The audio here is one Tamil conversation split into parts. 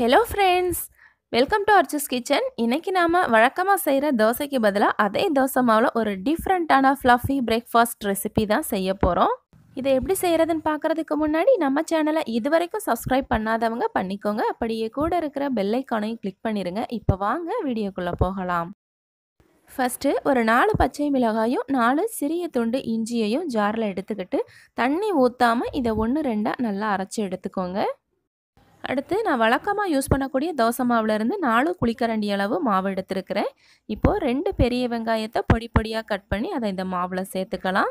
ஹலோ ஃப்ரெண்ட்ஸ் வெல்கம் டு அர்ச்சஸ் கிச்சன் இன்னைக்கு நாம் வழக்கமாக செய்கிற தோசைக்கு பதிலாக அதே தோசை மாவில் ஒரு டிஃப்ரெண்ட்டான ஃப்ளஃபி பிரேக்ஃபாஸ்ட் ரெசிபி தான் செய்ய போகிறோம் இதை எப்படி செய்கிறதுன்னு பார்க்குறதுக்கு முன்னாடி நம்ம சேனலை இது வரைக்கும் சப்ஸ்கிரைப் பண்ணாதவங்க பண்ணிக்கோங்க அப்படியே கூட இருக்கிற பெல்லைக்கானையும் கிளிக் பண்ணிடுங்க இப்போ வாங்க வீடியோக்குள்ளே போகலாம் ஃபஸ்ட்டு ஒரு நாலு பச்சை மிளகாயும் நாலு சிறிய துண்டு இஞ்சியையும் ஜாரில் எடுத்துக்கிட்டு தண்ணி ஊற்றாமல் இதை ஒன்று ரெண்டாக நல்லா அரைச்சி எடுத்துக்கோங்க அடுத்து நான் வழக்கமாக யூஸ் பண்ணக்கூடிய தோசை மாவுலேருந்து நாலு குழிக்கரண்டி அளவு மாவு எடுத்துருக்கிறேன் இப்போது ரெண்டு பெரிய வெங்காயத்தை பொடி பொடியாக கட் பண்ணி அதை இந்த மாவில் சேர்த்துக்கலாம்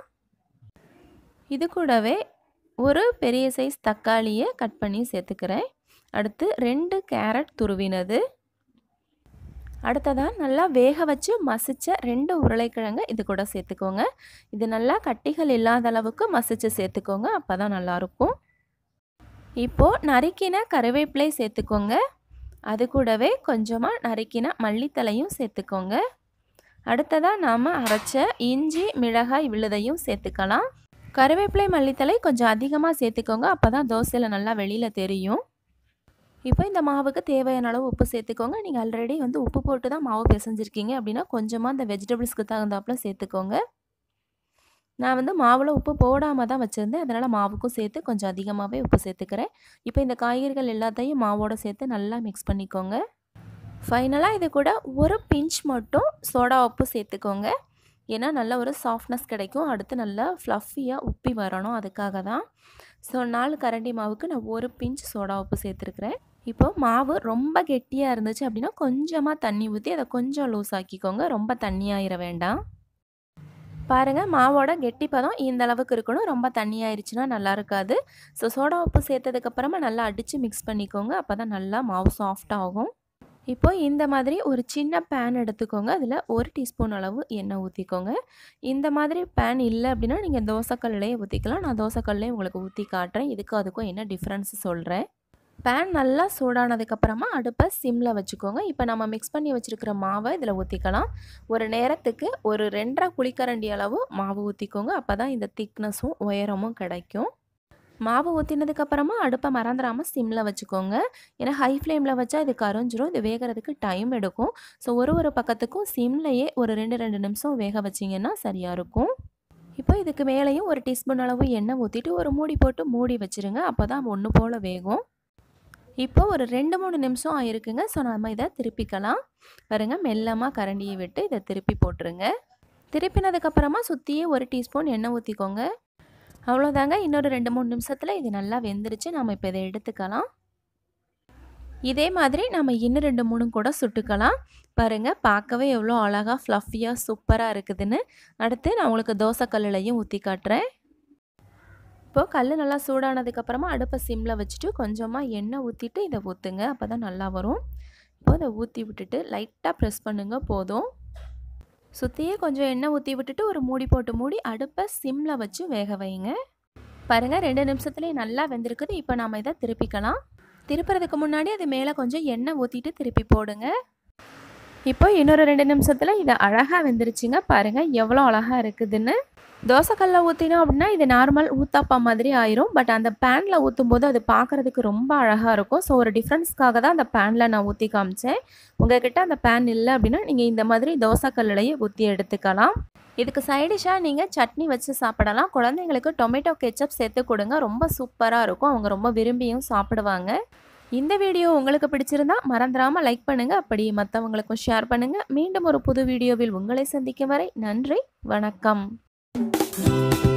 இது கூடவே ஒரு பெரிய சைஸ் தக்காளியை கட் பண்ணி சேர்த்துக்கிறேன் அடுத்து ரெண்டு கேரட் துருவினது அடுத்ததாக நல்லா வேக வச்சு மசித்த ரெண்டு உருளைக்கிழங்கு இது கூட சேர்த்துக்கோங்க இது நல்லா கட்டிகள் இல்லாத அளவுக்கு மசித்து சேர்த்துக்கோங்க அப்போ தான் நல்லாயிருக்கும் இப்போது நறுக்கின கருவேப்பிலை சேர்த்துக்கோங்க அது கூடவே கொஞ்சமாக நறுக்கின மல்லித்தலையும் சேர்த்துக்கோங்க அடுத்ததாக நாம் அரைச்ச இஞ்சி மிளகாய் விழுதையும் சேர்த்துக்கலாம் கருவேப்பிலை மல்லித்தலை கொஞ்சம் அதிகமாக சேர்த்துக்கோங்க அப்போ தான் தோசையில் நல்லா வெளியில் தெரியும் இப்போ இந்த மாவுக்கு தேவையான அளவு உப்பு சேர்த்துக்கோங்க நீங்கள் ஆல்ரெடி வந்து உப்பு போட்டு தான் மாவு பிசைஞ்சிருக்கீங்க அப்படின்னா கொஞ்சமாக இந்த வெஜிடபிள்ஸ்க்கு தகுந்தாப்பில் சேர்த்துக்கோங்க நான் வந்து மாவில் உப்பு போடாமல் தான் வச்சுருந்தேன் அதனால் மாவுக்கும் சேர்த்து கொஞ்சம் அதிகமாகவே உப்பு சேர்த்துக்கிறேன் இப்போ இந்த காய்கறிகள் எல்லாத்தையும் மாவோடு சேர்த்து நல்லா மிக்ஸ் பண்ணிக்கோங்க ஃபைனலாக இது கூட ஒரு பிஞ்ச் மட்டும் சோடா உப்பு சேர்த்துக்கோங்க ஏன்னா நல்ல ஒரு சாஃப்ட்னஸ் கிடைக்கும் அடுத்து நல்லா ஃப்ளஃபியாக உப்பி வரணும் அதுக்காக தான் ஸோ நாலு கரண்டி மாவுக்கு நான் ஒரு பிஞ்ச் சோடா உப்பு சேர்த்துருக்குறேன் இப்போ மாவு ரொம்ப கெட்டியாக இருந்துச்சு அப்படின்னா கொஞ்சமாக தண்ணி ஊற்றி அதை கொஞ்சம் லூஸ் ஆக்கிக்கோங்க ரொம்ப தண்ணியாயிட வேண்டாம் பாருங்கள் மாவோட கெட்டி பதம் இந்த அளவுக்கு இருக்கணும் ரொம்ப தண்ணி ஆயிடுச்சுன்னா நல்லா இருக்காது ஸோ சோடா உப்பு சேர்த்ததுக்கப்புறமா நல்லா அடித்து மிக்ஸ் பண்ணிக்கோங்க அப்போ தான் நல்லா மாவு சாஃப்டாகும் இப்போ இந்த மாதிரி ஒரு சின்ன பேன் எடுத்துக்கோங்க அதில் ஒரு டீஸ்பூன் அளவு எண்ணெய் ஊற்றிக்கோங்க இந்த மாதிரி பேன் இல்லை அப்படின்னா நீங்கள் தோசைக்கல்லையே ஊற்றிக்கலாம் நான் தோசைக்கல்லையே உங்களுக்கு ஊற்றி காட்டுறேன் இதுக்கும் அதுக்கும் என்ன டிஃப்ரென்ஸ் சொல்கிறேன் பேன் நல்லா சூடானதுக்கப்புறமா அடுப்பை சிம்மில் வச்சுக்கோங்க இப்போ நம்ம மிக்ஸ் பண்ணி வச்சுருக்கிற மாவை இதில் ஊற்றிக்கலாம் ஒரு நேரத்துக்கு ஒரு ரெண்டரை குழிக்கரண்டி அளவு மாவு ஊற்றிக்கோங்க அப்போ தான் இந்த திக்னஸும் உயரமும் கிடைக்கும் மாவு ஊற்றினதுக்கப்புறமா அடுப்பை மறந்துடாமல் சிம்மில் வச்சுக்கோங்க ஏன்னா ஹை ஃப்ளேமில் வச்சா இது கரைஞ்சிரும் இது வேகிறதுக்கு டைம் எடுக்கும் ஸோ ஒரு ஒரு பக்கத்துக்கும் சிம்லையே ஒரு ரெண்டு ரெண்டு நிமிஷம் வேக வச்சிங்கன்னா சரியாக இருக்கும் இப்போ இதுக்கு மேலேயும் ஒரு டீஸ்பூன் அளவு எண்ணெய் ஊற்றிட்டு ஒரு மூடி போட்டு மூடி வச்சுருங்க அப்போ தான் ஒன்று போல் வேகும் இப்போ ஒரு ரெண்டு மூணு நிமிஷம் ஆயிருக்குங்க ஸோ நம்ம இதை திருப்பிக்கலாம் பாருங்கள் மெல்லமாக கரண்டியை விட்டு இதை திருப்பி போட்டுருங்க திருப்பினதுக்கப்புறமா சுற்றியே ஒரு டீஸ்பூன் எண்ணெய் ஊற்றிக்கோங்க அவ்வளோதாங்க இன்னொரு ரெண்டு மூணு நிமிஷத்தில் இது நல்லா வெந்துருச்சு நம்ம இப்போ இதை எடுத்துக்கலாம் இதே மாதிரி நம்ம இன்னும் ரெண்டு மூணு கூட சுட்டுக்கலாம் பாருங்கள் பார்க்கவே எவ்வளோ அழகாக ஃப்ளஃபியாக சூப்பராக இருக்குதுன்னு அடுத்து நான் உங்களுக்கு தோசை கல்லுலையும் ஊற்றி காட்டுறேன் இப்போது கல் நல்லா சூடானதுக்கப்புறமா அடுப்பை சிம்மில் வச்சுட்டு கொஞ்சமாக எண்ணெய் ஊற்றிட்டு இதை ஊற்றுங்க அப்போ தான் நல்லா வரும் இப்போது இதை ஊற்றி விட்டுட்டு லைட்டாக ப்ரெஸ் பண்ணுங்க போதும் சுற்றியே கொஞ்சம் எண்ணெய் ஊற்றி விட்டுட்டு ஒரு மூடி போட்டு மூடி அடுப்பை சிம்மில் வச்சு வேக வைங்க பாருங்கள் ரெண்டு நிமிஷத்துலேயே நல்லா வெந்திருக்குது இப்போ நாம் இதை திருப்பிக்கலாம் திருப்புறதுக்கு முன்னாடி அது மேலே கொஞ்சம் எண்ணெய் ஊற்றிட்டு திருப்பி போடுங்க இப்போ இன்னொரு ரெண்டு நிமிஷத்தில் இது அழகாக வெந்துருச்சுங்க பாருங்கள் எவ்வளோ அழகாக இருக்குதுன்னு தோசைக்கல்ல ஊற்றினோம் அப்படின்னா இது நார்மல் ஊத்தாப்பா மாதிரி ஆயிரும் பட் அந்த பேனில் ஊற்றும் போது அது பார்க்குறதுக்கு ரொம்ப அழகாக இருக்கும் ஸோ ஒரு டிஃப்ரென்ஸ்க்காக தான் அந்த பேனில் நான் ஊற்றி காமிச்சேன் உங்ககிட்ட அந்த பேன் இல்லை அப்படின்னா நீங்கள் இந்த மாதிரி தோசைக்கல்லையே ஊற்றி எடுத்துக்கலாம் இதுக்கு சைடிஷாக நீங்கள் சட்னி வச்சு சாப்பிடலாம் குழந்தைங்களுக்கு டொமேட்டோ கெச்சப் சேர்த்து கொடுங்க ரொம்ப சூப்பராக இருக்கும் அவங்க ரொம்ப விரும்பியும் சாப்பிடுவாங்க இந்த வீடியோ உங்களுக்கு பிடிச்சிருந்தா மறந்துடாமல் லைக் பண்ணுங்கள் அப்படி மற்றவங்களுக்கும் ஷேர் பண்ணுங்கள் மீண்டும் ஒரு புது வீடியோவில் உங்களை சந்திக்கும் வரை நன்றி வணக்கம்